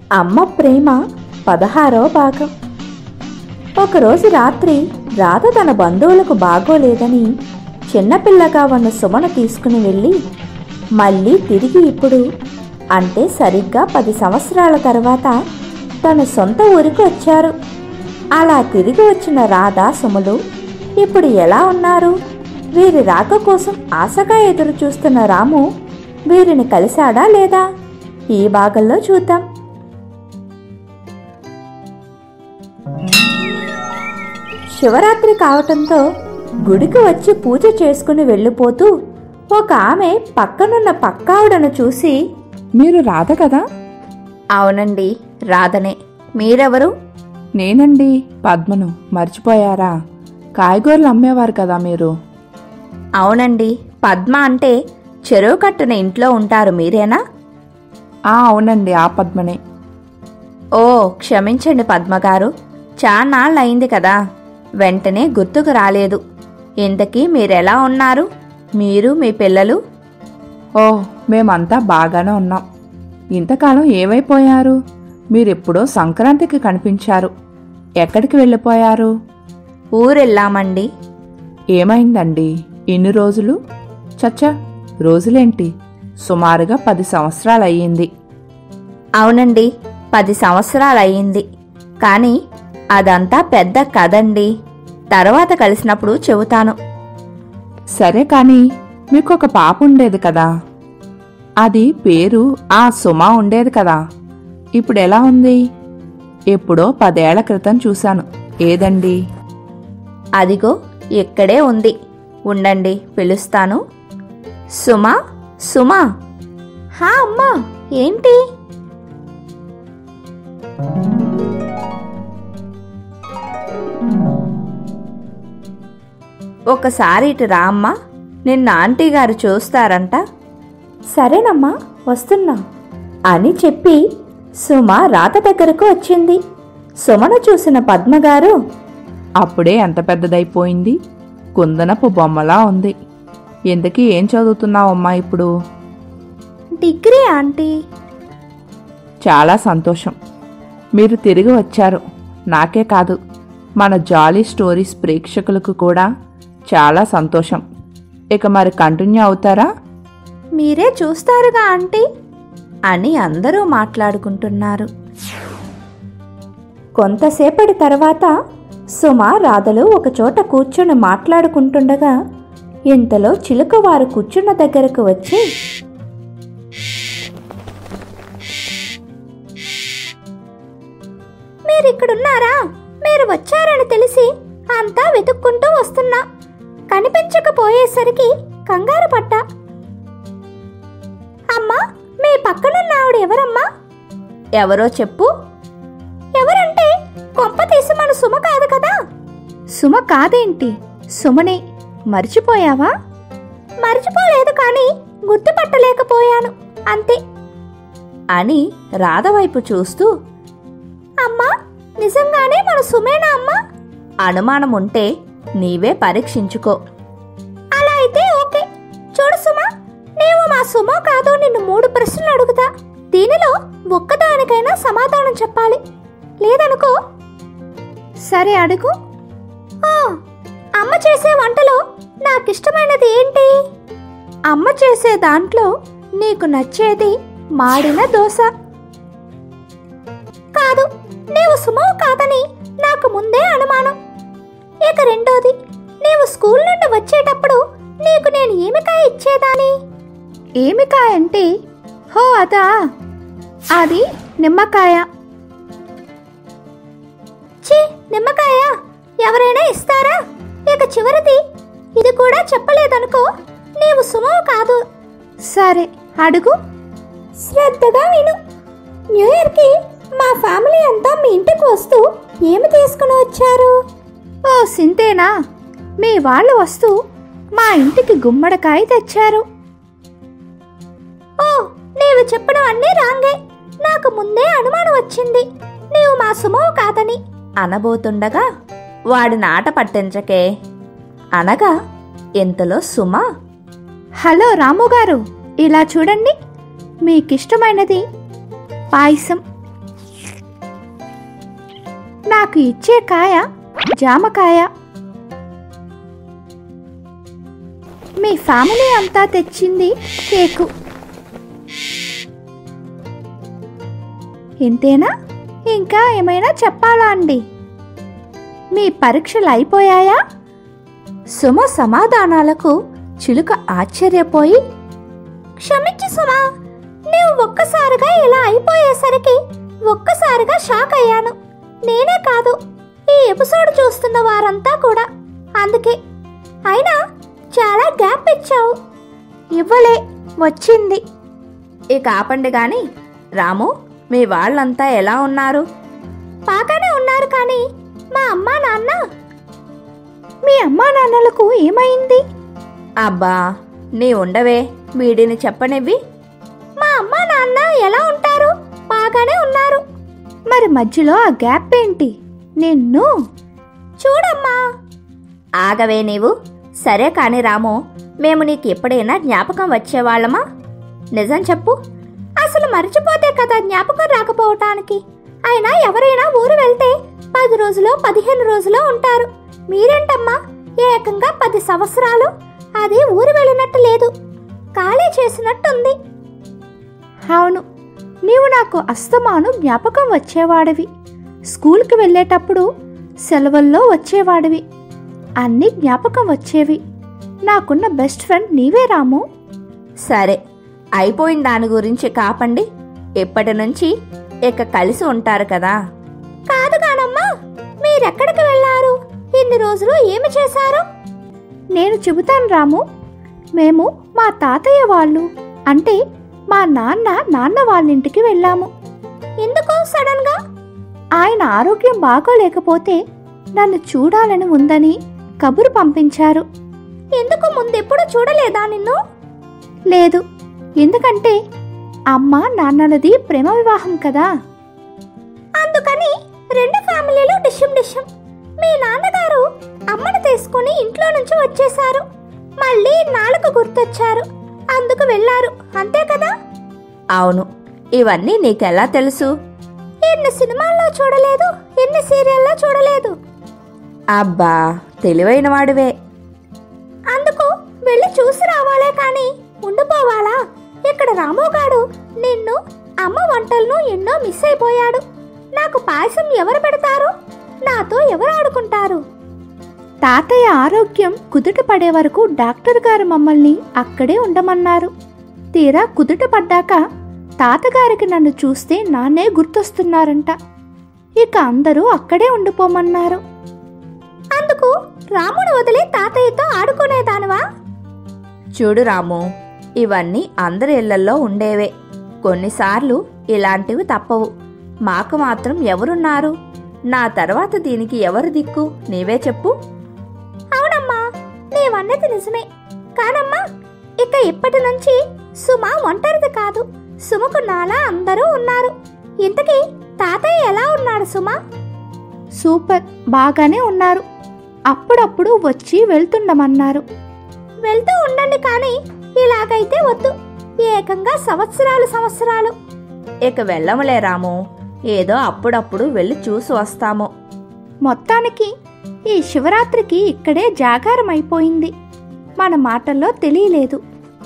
అమ్మ ప్రేమ పదహారో భాగం ఒకరోజు రాత్రి రాధ తన బంధువులకు బాగోలేదని చిన్నపిల్లగా ఉన్న సుమను తీసుకుని వెళ్ళి మళ్ళీ తిరిగి ఇప్పుడు అంటే సరిగ్గా పది సంవత్సరాల తర్వాత తన సొంత ఊరికి వచ్చారు అలా తిరిగి వచ్చిన రాధ సుమలు ఇప్పుడు ఎలా ఉన్నారు వీరి రాక కోసం ఆశగా ఎదురు చూస్తున్న రాము వీరిని కలిశాడా లేదా ఈ భాగంలో చూద్దాం శివరాత్రి కావటంతో గుడికి వచ్చి పూజ చేసుకుని వెళ్ళిపోతూ ఒక ఆమె పక్కనున్న పక్కావిడను చూసి మీరు రాధ కదా అవునండి రాధనే మీరెవరు నేనండి పద్మను మర్చిపోయారా కాయగూరలు అమ్మేవారు కదా మీరు అవునండి పద్మ అంటే చెరువు కట్టున ఇంట్లో ఉంటారు మీరేనా ఆ అవునండి ఆ పద్మనే ఓ క్షమించండి పద్మగారు చాన్నాళ్ళయింది కదా వెంటనే గుర్తుకు రాలేదు ఇంతకీ మీరెలా ఉన్నారు మీరు మీ పిల్లలు ఓ మేమంతా బాగానే ఉన్నాం ఇంతకాలం ఏమైపోయారు మీరెప్పుడో సంక్రాంతికి కనిపించారు ఎక్కడికి వెళ్ళిపోయారు ఊరెళ్ళామండి ఏమైందండి ఇన్ని రోజులు చచ్చా రోజులేంటి సుమారుగా పది సంవత్సరాలయ్యింది అవునండి పది సంవత్సరాలయ్యింది కానీ అదంతా పెద్ద కదండి తర్వాత కలిసినప్పుడు చెబుతాను సరే కాని మీకు ఒక పాప ఉండేది కదా అది పేరు ఆ సుమ ఉండేది కదా ఇప్పుడు ఎలా ఉంది ఎప్పుడో పదేళ్ల క్రితం చూశాను ఏదండి అదిగో ఇక్కడే ఉంది ఉండండి పిలుస్తాను సుమా సుమా హా అమ్మా ఏంటి ఒకసారి ఇటు రా అమ్మా నిన్న ఆంటీ గారు చూస్తారంట సరేనమ్మా వస్తున్నా అని చెప్పి సుమ రాత దగ్గరకు వచ్చింది సుమను చూసిన పద్మగారు అప్పుడే ఎంత పెద్దదైపోయింది కుందనపు బొమ్మలా ఉంది ఎందుకు ఏం చదువుతున్నావమ్మా ఇప్పుడు డిగ్రీ ఆంటీ చాలా సంతోషం మీరు తిరిగి వచ్చారు నాకే కాదు మన జాలీ స్టోరీస్ ప్రేక్షకులకు కూడా చాలా సంతోషం ఇక మరి కంటిన్యూ అవుతారా మీరే చూస్తారుగా ఆంటీ అని అందరూ మాట్లాడుకుంటున్నారు కొంతసేపటి తర్వాత సుమ రాధలు ఒకచోట కూర్చొని మాట్లాడుకుంటుండగా ఇంతలో చిలుక వారు కూర్చున్న దగ్గరకు వచ్చి మీరిక్కడున్నారా మీరు వచ్చారని తెలిసి అంతా వెతుక్కుంటూ వస్తున్నా కనిపించకపోయేసరికి కంగారు పడ్డా అమ్మా మీ పక్కనున్న ఆవిడ ఎవరమ్మా ఎవరో చెప్పు ఎవరంటే కొంప తీసి మన సుమ కాదు కదా సుమ కాదేంటి సుమనే మర్చిపోయావా మర్చిపోలేదు కానీ గుర్తుపట్టలేకపోయాను అంతే అని రాధ వైపు చూస్తూ అమ్మా నిజంగానే మన సుమేనా అమ్మా అనుమానం ఉంటే నీవే పరీక్షించుకో అలా అయితే ఓకే చూడు సుమా నీవు మా సుమో కాదో నిన్ను మూడు ప్రశ్నలు అడుగుతా దీనిలో ఒక్కదానికైనా సమాధానం చెప్పాలి లేదనుకో సరే అడుగు ఆ, అమ్మ చేసే వంటలో నాకిష్టమైనది ఏంటి అమ్మ చేసే దాంట్లో నీకు నచ్చేది మాడిన దోశ కాదు నీవు సుమో కాదని నాకు ముందే అనుమానం ఇక రెండోది నీవు స్కూల్ నుండి వచ్చేటప్పుడు నీకు నేను ఏమికాయ ఇచ్చేదాని ఏమికాయ అంటే హో అదా అది నిమ్మకాయ ఛీ నిమ్మకాయ ఎవరైనా ఇస్తారా ఇక చివరిది ఇది కూడా చెప్పలేదనుకో నీవు సుమో కాదు సరే అడుగు శ్రద్ధగా విను న్యూ ఇయర్కి మా ఫ్యామిలీ అంతా మీ ఇంటికి వస్తూ ఏమి తీసుకుని వచ్చారు ఓ సింతేనా మీ వాళ్ళు వస్తూ మా ఇంటికి గుమ్మడికాయ తెచ్చారు ఓ నీవు చెప్పడం అన్నీ రాంగే నాకు ముందే అనుమానం వచ్చింది నీవు మా సుమవు కాదని అనబోతుండగా వాడి నాట పట్టించకే అనగా ఇంతలో సుమ హలో రాము గారు ఇలా చూడండి మీకిష్టమైనది పాయసం నాకు ఇచ్చే కాయ జామకాయ మీ ఫ్యామిలీ అంతా తెచ్చింది కేకు ఇంతేనా ఇంకా ఏమైనా చెప్పాలా అండి మీ పరీక్షలు అయిపోయాయా సుమ సమాధానాలకు చిలుక ఆశ్చర్యపోయి క్షమించు సుమా నీవు ఒక్కసారిగా ఇలా అయిపోయేసరికి ఒక్కసారిగా షాక్ అయ్యాను నేనే కాదు ఈ ఎపిసోడ్ చూస్తున్న వారంతా కూడా అందుకే అయినా చాలా గ్యాప్ ఇచ్చావు ఇవ్వలే వచ్చింది ఇక ఆపండి గాని రాము మీ వాళ్ళంతా ఎలా ఉన్నారు బాగానే ఉన్నారు కానీ మా అమ్మా నాన్న మీ అమ్మా నాన్నలకు ఏమైంది అబ్బా నీ ఉండవే వీడిని చెప్పనివ్వి మా అమ్మా నాన్న ఎలా ఉంటారు బాగానే ఉన్నారు మరి మధ్యలో ఆ గ్యాప్ ఏంటి నిన్ను చూడమ్మా ఆగవే నీవు సరే కాని రాము మేము నీకు ఎప్పుడైనా జ్ఞాపకం వచ్చేవాళ్ళమా నిజం చెప్పు అసలు మర్చిపోతే కదా జ్ఞాపకం రాకపోవటానికి అయినా ఎవరైనా ఊరు వెళ్తే పది రోజులు పదిహేను రోజులు ఉంటారు మీరేంటమ్మా ఏకంగా పది సంవత్సరాలు అది ఊరు వెళ్ళినట్టు లేదు ఖాళీ చేసినట్టుంది అవును నీవు నాకు అస్తమాను జ్ఞాపకం వచ్చేవాడివి స్కూల్కి వెళ్ళేటప్పుడు సెలవుల్లో వచ్చేవాడివి అన్ని జ్ఞాపకం వచ్చేవి నాకున్న బెస్ట్ ఫ్రెండ్ నీవే రాము సరే అయిపోయిన దాని గురించి కాపండి ఇప్పటి నుంచి ఇక కలిసి ఉంటారు కదా కాదు కానమ్మా మీరెక్కడికి వెళ్ళారు ఇన్ని రోజులు ఏమి చేశారు నేను చెబుతాను రాము మేము మా తాతయ్య వాళ్ళు అంటే మా నాన్న నాన్న వాళ్ళ ఇంటికి వెళ్ళాము ఎందుకు సడన్ గా ఆయన ఆరోగ్యం బాగోలేకపోతే నన్ను చూడాలని ఉందని కబురు పంపించారు ఎందుకు ముందెప్పుడు చూడలేదా నిన్ను లేదు ఎందుకంటే అమ్మ నాన్నలది ప్రేమ వివాహం కదా అందుకని రెండు ఫ్యామిలీలు డిషం డిషం మీ నాన్నగారు అమ్మను తీసుకుని ఇంట్లో నుంచి వచ్చేశారు మళ్ళీ నాలుగు గుర్తొచ్చారు అందుకు వెళ్ళారు అంతే కదా అవును ఇవన్నీ నీకెలా తెలుసు ఎన్ని సినిమాల్లో చూడలేదు ఎన్ని సీరియల్లో చూడలేదు అబ్బా తెలివైన వాడివే అందుకు వెళ్ళి చూసి రావాలే కానీ ఉండిపోవాలా ఇక్కడ రాముగాడు నిన్ను అమ్మ వంటలను ఎన్నో మిస్ అయిపోయాడు నాకు పాయసం ఎవరు పెడతారు నాతో ఎవరు ఆడుకుంటారు తాతయ్య ఆరోగ్యం కుదుట పడే వరకు డాక్టర్ గారు మమ్మల్ని అక్కడే ఉండమన్నారు తీరా కుదుట పడ్డాక తాతగారికి నన్ను చూస్తే నాన్నే గుర్తొస్తున్నారంట ఇక అందరూ అక్కడే ఉండిపోమన్నారు అందుకు రాముడు వదిలి తాతయ్యతో ఆడుకునేదానివా చూడు రాము ఇవన్నీ అందరి ఇళ్లల్లో ఉండేవే కొన్నిసార్లు ఇలాంటివి తప్పవు మాకు మాత్రం ఎవరున్నారు నా తర్వాత దీనికి ఎవరు దిక్కు నీవే చెప్పు అవునమ్మా నీవన్నది నిజమే కానమ్మా ఇక ఇప్పటి నుంచి సుమ ఒంటరిది కాదు సుమకు నాలా అందరూ ఉన్నారు ఇంతకీ తాతయ్య ఎలా ఉన్నాడు సుమ సూపర్ బాగానే ఉన్నారు అప్పుడప్పుడు వచ్చి వెళ్తుండమన్నారు వెళ్తూ ఉండండి కానీ ఇలాగైతే వద్దు ఏకంగా సంవత్సరాలు సంవత్సరాలు ఇక వెళ్ళములే రాము ఏదో అప్పుడప్పుడు వెళ్ళి చూసి వస్తాము మొత్తానికి ఈ శివరాత్రికి ఇక్కడే జాగారం అయిపోయింది మన మాటల్లో తెలియలేదు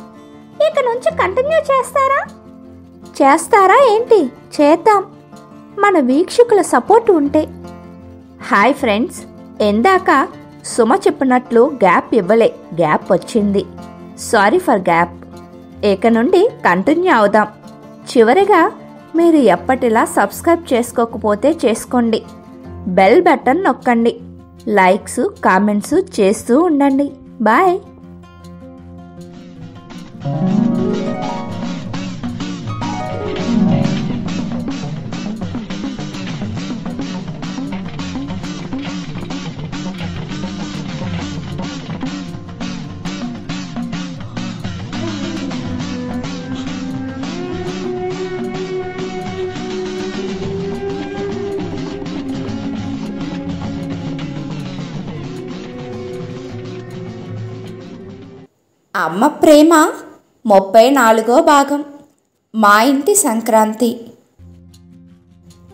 ఇక నుంచి కంటిన్యూ చేస్తారా చేస్తారా ఏంటి చేద్దాం మన వీక్షకుల సపోర్ట్ ఉంటే హాయ్ ఫ్రెండ్స్ ఎందాక సుమ చెప్పినట్లు గ్యాప్ ఇవ్వలే గ్యాప్ వచ్చింది సారీ ఫర్ గ్యాప్ ఇక నుండి కంటిన్యూ అవుదాం చివరిగా మీరు ఎప్పటిలా సబ్స్క్రైబ్ చేసుకోకపోతే చేసుకోండి బెల్ బటన్ నొక్కండి లైక్స్ కామెంట్స్ చేస్తూ ఉండండి బాయ్ అమ్మ ప్రేమ ముప్పై నాలుగో భాగం మా ఇంటి సంక్రాంతి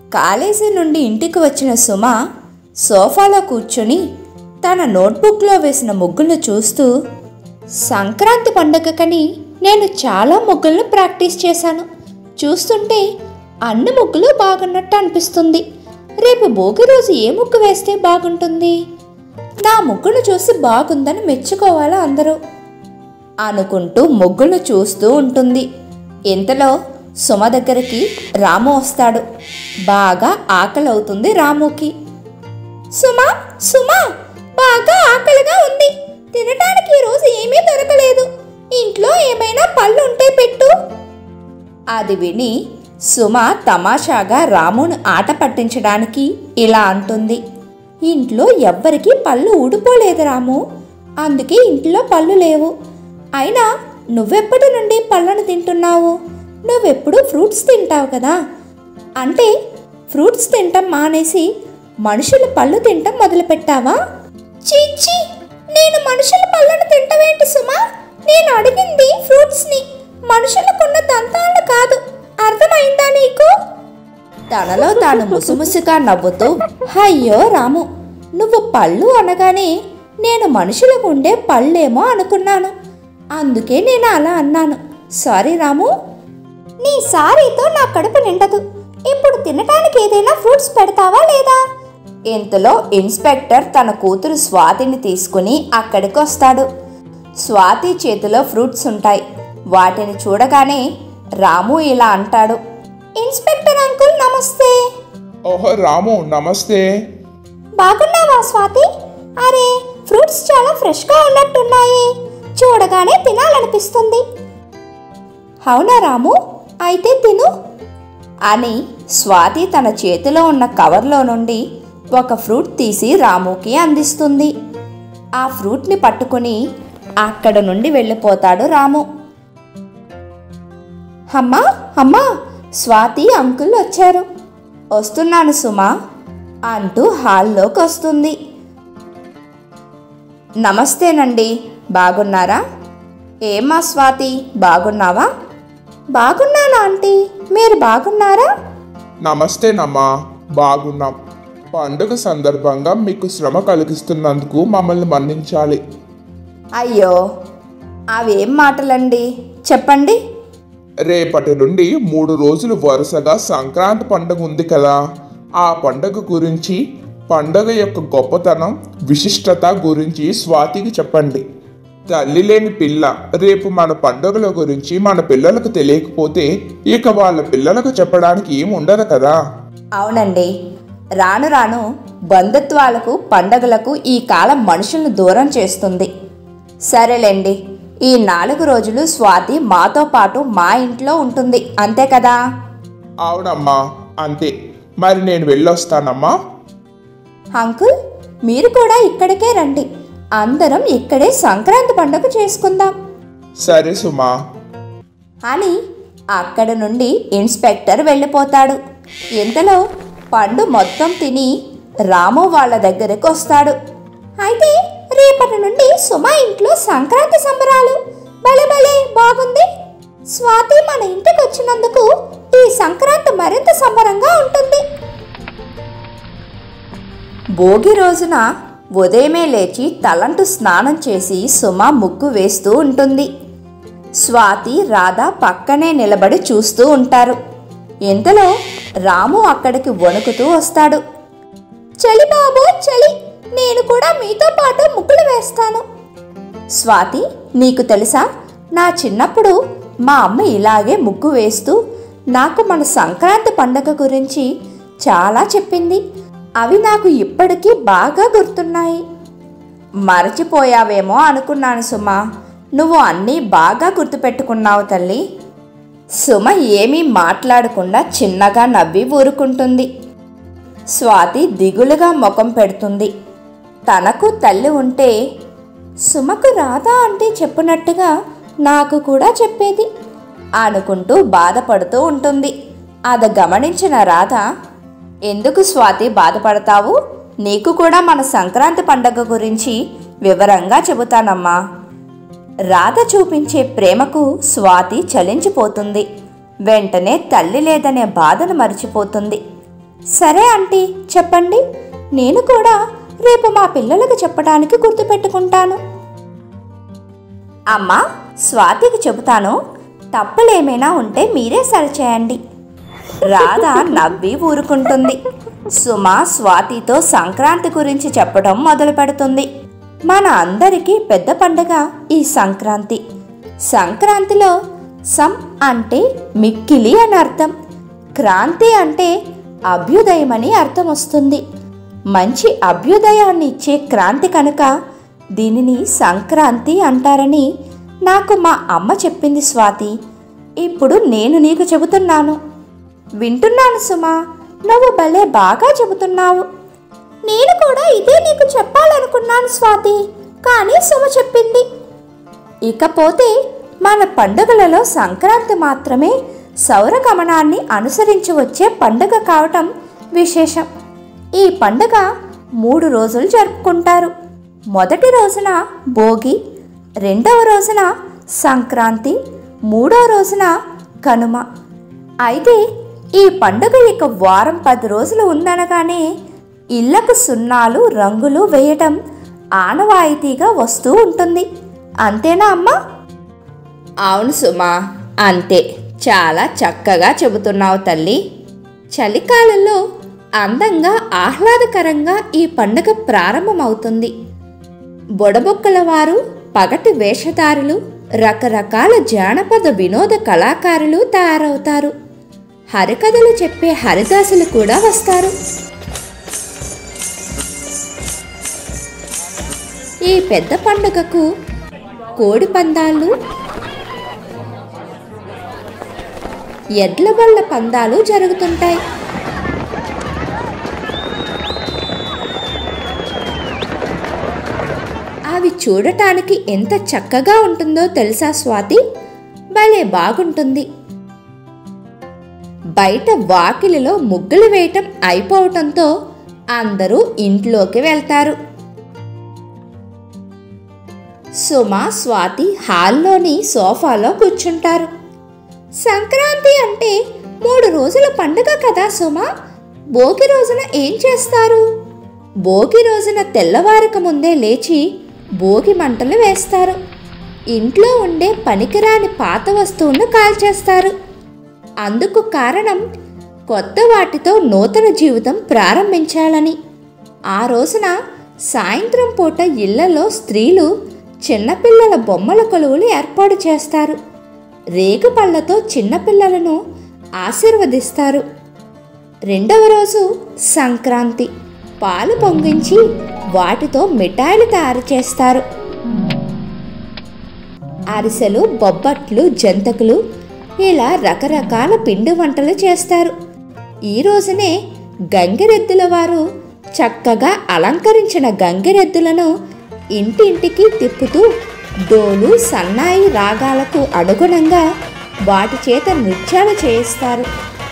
కాలేజీ నుండి ఇంటికి వచ్చిన సుమ సోఫాలో కూర్చొని తన నోట్బుక్లో వేసిన ముగ్గులు చూస్తూ సంక్రాంతి పండగకని నేను చాలా ముగ్గులను ప్రాక్టీస్ చేశాను చూస్తుంటే అన్ని ముగ్గులు బాగున్నట్టు అనిపిస్తుంది రేపు భోగి రోజు ఏ ముగ్గు వేస్తే బాగుంటుంది నా ముగ్గును చూసి బాగుందని మెచ్చుకోవాలా అందరూ అనుకుంటూ ముగ్గులు చూస్తూ ఉంటుంది ఇంతలో సుమ దగ్గరికి రాము వస్తాడు బాగా ఆకలి అవుతుంది రాముకి సుమ సుమ బాగా ఆకలిగా ఉంది తినటానికి ఈరోజు ఏమీ దొరకలేదు ఇంట్లో ఏమైనా పళ్ళు ఉంటే పెట్టు అది విని సుమ తమాషాగా రామును ఆట పట్టించడానికి ఇలా అంటుంది ఇంట్లో ఎవ్వరికీ పళ్ళు ఊడిపోలేదు రాము అందుకే ఇంట్లో పళ్ళు లేవు అయినా నువ్వెప్పటి నుండి పళ్ళను తింటున్నావు నువ్వెప్పుడు ఫ్రూట్స్ తింటావు కదా అంటే ఫ్రూట్స్ తింటం మానేసి మనుషుల పళ్ళు తింటం మొదలుపెట్టావా చీచి నేను మనుషుల పళ్ళను తింటవేంటి సుమా నేను అడిగింది ఫ్రూట్స్ని మనుషులకున్న దంతాలను కాదు అర్థమైందా నీకు తనలో తాను ముసుముసుగా నవ్వుతూ అయ్యో రాము నువ్వు పళ్ళు అనగానే నేను మనుషులకు ఉండే పళ్ళేమో అనుకున్నాను అందుకే నేను అలా అన్నాను సారీ రాము నీ సారీతో నా కడుపు నిండదు ఇప్పుడు తినటానికి ఏదైనా ఫ్రూట్స్ పెడతావా లేదా ఇంతలో ఇన్స్పెక్టర్ తన కూతురు స్వాతిని తీసుకుని అక్కడికి వస్తాడు స్వాతి చేతిలో ఫ్రూట్స్ ఉంటాయి వాటిని చూడగానే రాము ఇలా అంటాడు ఇన్స్పెక్టర్ అంకుల్ నమస్తే ఓహో రాము నమస్తే బాగున్నావా స్వాతి అరే ఫ్రూట్స్ చాలా ఫ్రెష్గా ఉన్నట్టున్నాయి చూడగానే తినాలనిపిస్తుంది అవునా రాము అయితే తిను అని స్వాతి తన చేతిలో ఉన్న కవర్లో నుండి ఒక ఫ్రూట్ తీసి రాముకి అందిస్తుంది ఆ ఫ్రూట్ని పట్టుకుని అక్కడ నుండి వెళ్ళిపోతాడు రాము అమ్మా అమ్మా స్వాతి అంకుల్ వచ్చారు వస్తున్నాను సుమా అంటూ హాల్లోకి వస్తుంది నమస్తేనండి బాగున్నారా ఏమా స్వాతి బాగున్నావా బాగున్నానా ఆంటీ మీరు బాగున్నారా నమస్తేనమ్మా బాగున్నాం పండుగ సందర్భంగా మీకు శ్రమ కలిగిస్తున్నందుకు మమ్మల్ని మన్నించాలి అయ్యో అవేం మాటలండి చెప్పండి రేపటి నుండి మూడు రోజులు వరుసగా సంక్రాంతి పండుగ ఉంది కదా ఆ పండుగ గురించి పండుగ యొక్క గొప్పతనం విశిష్టత గురించి స్వాతికి చెప్పండి తల్లి లేని పిల్ల రేపు మన పండుగల గురించి మన పిల్లలకు తెలియకపోతే ఇక వాళ్ళ పిల్లలకు చెప్పడానికి ఏం ఉండదు కదా అవునండి రాను రాను బంధుత్వాలకు పండగలకు ఈ కాలం మనుషులను దూరం చేస్తుంది సరేలేండి ఈ నాలుగు రోజులు స్వాతి మాతో పాటు మా ఇంట్లో ఉంటుంది అంతే కదా అవునమ్మా అంతే మరి నేను వెళ్ళొస్తానమ్మా అంకుల్ మీరు కూడా ఇక్కడికే రండి అందరం ఇక్కడే సంక్రాంతి పండుగ చేసుకుందాం సరే సుమా అని అక్కడ నుండి ఇన్స్పెక్టర్ వెళ్ళిపోతాడు ఇంతలో పండు మొత్తం తిని రాము వాళ్ళ దగ్గరకు వస్తాడు అయితే రేపటి నుండి సుమ ఇంట్లో సంక్రాంతి సంబరాలు భలే భలే బాగుంది స్వాతి మన ఇంటికి వచ్చినందుకు ఈ సంక్రాంతి మరింత సంబరంగా ఉంటుంది భోగి రోజున ఉదయమే లేచి తలంటు స్నానం చేసి సుమ ముగ్గు వేస్తూ ఉంటుంది స్వాతి రాధ పక్కనే నిలబడి చూస్తూ ఉంటారు ఇంతలో రాము అక్కడికి వణుకుతూ వస్తాడు చలి బాబు చలి నేను కూడా మీతో పాటు ముగ్గులు వేస్తాను స్వాతి నీకు తెలుసా నా చిన్నప్పుడు మా అమ్మ ఇలాగే ముగ్గు వేస్తూ నాకు మన సంక్రాంతి పండగ గురించి చాలా చెప్పింది అవి నాకు ఇప్పటికీ బాగా గుర్తున్నాయి మరచిపోయావేమో అనుకున్నాను సుమా నువ్వు అన్నీ బాగా గుర్తుపెట్టుకున్నావు తల్లి సుమ ఏమీ మాట్లాడకుండా చిన్నగా నవ్వి ఊరుకుంటుంది స్వాతి దిగులుగా ముఖం పెడుతుంది తనకు తల్లి ఉంటే సుమకు రాధా అంటే చెప్పినట్టుగా నాకు కూడా చెప్పేది అనుకుంటూ బాధపడుతూ ఉంటుంది అది గమనించిన రాధ ఎందుకు స్వాతి బాధపడతావు నీకు కూడా మన సంక్రాంతి పండగ గురించి వివరంగా చెబుతానమ్మా రాధ చూపించే ప్రేమకు స్వాతి చలించిపోతుంది వెంటనే తల్లి లేదనే బాధను మర్చిపోతుంది సరే ఆంటీ చెప్పండి నేను కూడా రేపు మా పిల్లలకు చెప్పడానికి గుర్తుపెట్టుకుంటాను అమ్మా స్వాతికి చెబుతాను తప్పులేమైనా ఉంటే మీరే సరిచేయండి రాధ నవ్వి ఊరుకుంటుంది సుమ స్వాతితో సంక్రాంతి గురించి చెప్పడం మొదలు పెడుతుంది మన అందరికీ పెద్ద పండుగ ఈ సంక్రాంతి సంక్రాంతిలో సం అంటే మిక్కిలి అని అర్థం క్రాంతి అంటే అభ్యుదయమని అర్థం వస్తుంది మంచి అభ్యుదయాన్ని ఇచ్చే క్రాంతి కనుక దీనిని సంక్రాంతి అంటారని నాకు మా అమ్మ చెప్పింది స్వాతి ఇప్పుడు నేను నీకు చెబుతున్నాను వింటున్నాను సుమా నువ్వు భలే బాగా చెబుతున్నావు నేను కూడా ఇదే నీకు చెప్పాలనుకున్నాను స్వాతి కానీ సుమ చెప్పింది ఇకపోతే మన పండుగలలో సంక్రాంతి మాత్రమే సౌరగమనాన్ని అనుసరించి వచ్చే పండుగ కావటం విశేషం ఈ పండుగ మూడు రోజులు జరుపుకుంటారు మొదటి రోజున భోగి రెండవ రోజున సంక్రాంతి మూడో రోజున కనుమ అయితే ఈ పండుగ ఇక వారం పది రోజులు ఉందనగానే ఇళ్లకు సున్నాలు రంగులు వేయటం ఆనవాయితీగా వస్తూ ఉంటుంది అంతేనా అమ్మా అవును సుమా అంతే చాలా చక్కగా చెబుతున్నావు తల్లి చలికాలంలో అందంగా ఆహ్లాదకరంగా ఈ పండుగ ప్రారంభమవుతుంది బొడబొక్కల వారు పగటి వేషధారులు రకరకాల జానపద వినోద కళాకారులు తయారవుతారు హరికథలు చెప్పే హరిదాసులు కూడా వస్తారు ఈ పెద్ద పండుగకు కోడి పందాలు ఎడ్ల బళ్ళ పందాలు జరుగుతుంటాయి అవి చూడటానికి ఎంత చక్కగా ఉంటుందో తెలుసా స్వాతి భలే బాగుంటుంది బయట వాకిలిలో ముగ్గులు వేయటం అయిపోవటంతో అందరూ ఇంట్లోకి వెళ్తారు సుమ స్వాతి హాల్లోని సోఫాలో కూర్చుంటారు సంక్రాంతి అంటే మూడు రోజుల పండుగ కదా సుమ భోగి రోజున ఏం చేస్తారు భోగి రోజున తెల్లవారక ముందే లేచి భోగి మంటలు వేస్తారు ఇంట్లో ఉండే పనికిరాని పాత వస్తువులను కాల్చేస్తారు అందుకు కారణం కొత్త వాటితో నూతన జీవితం ప్రారంభించాలని ఆ రోజున సాయంత్రం పూట ఇళ్లలో స్త్రీలు చిన్నపిల్లల బొమ్మల కొలువులు ఏర్పాటు చేస్తారు రేగుపళ్ళతో చిన్నపిల్లలను ఆశీర్వదిస్తారు రెండవ రోజు సంక్రాంతి పాలు పొంగించి వాటితో మిఠాయిలు తయారు చేస్తారు అరిసెలు బొబ్బట్లు జంతకులు ఇలా రకరకాల పిండి వంటలు చేస్తారు ఈ రోజునే గంగిరెద్దుల వారు చక్కగా అలంకరించిన గంగిరెద్దులను ఇంటింటికి తిప్పుతూ డోలు సన్నాయి రాగాలకు అనుగుణంగా వాటి చేత నృత్యాలు చేయిస్తారు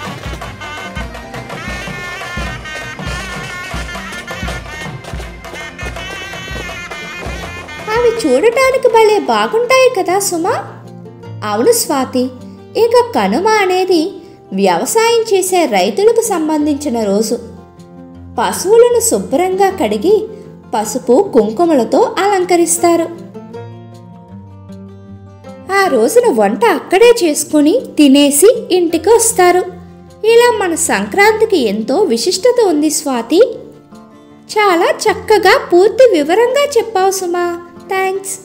అవి చూడటానికి భలే బాగుంటాయి కదా సుమా అవును స్వాతి ఇక కనుమ అనేది వ్యవసాయం చేసే రైతులకు సంబంధించిన రోజు పశువులను శుభ్రంగా కడిగి పసుపు కుంకుమలతో అలంకరిస్తారు ఆ రోజున వంట అక్కడే చేసుకుని తినేసి ఇంటికి వస్తారు ఇలా మన సంక్రాంతికి ఎంతో విశిష్టత ఉంది స్వాతి చాలా చక్కగా పూర్తి వివరంగా చెప్పావు సుమా థ్యాంక్స్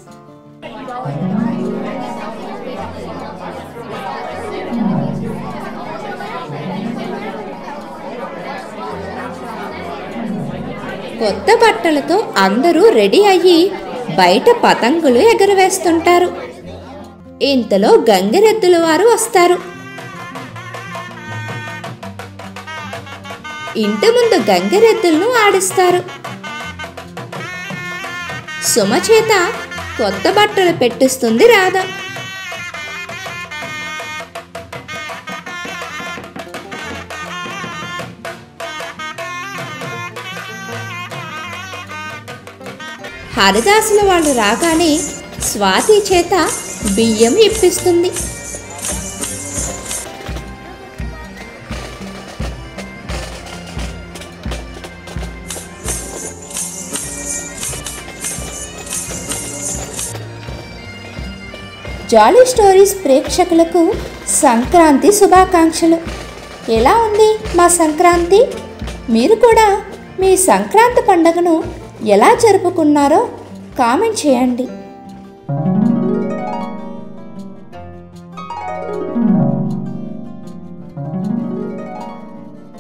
కొత్త బట్టలతో అందరూ రెడీ అయ్యి బయట పతంగులు ఎగరవేస్తుంటారు ఇంతలో గంగిరెద్దుల వారు వస్తారు ఇంటి ముందు గంగిరెద్దులను ఆడిస్తారు సుమ చేత కొత్త బట్టలు పెట్టిస్తుంది రాధ హరిదాసుల వాళ్ళు రాగానే స్వాతి చేత బియ్యం ఇప్పిస్తుంది జాలీ స్టోరీస్ ప్రేక్షకులకు సంక్రాంతి శుభాకాంక్షలు ఎలా ఉంది మా సంక్రాంతి మీరు కూడా మీ సంక్రాంతి పండుగను ఎలా జరుపుకున్నారో కామెంట్ చేయండి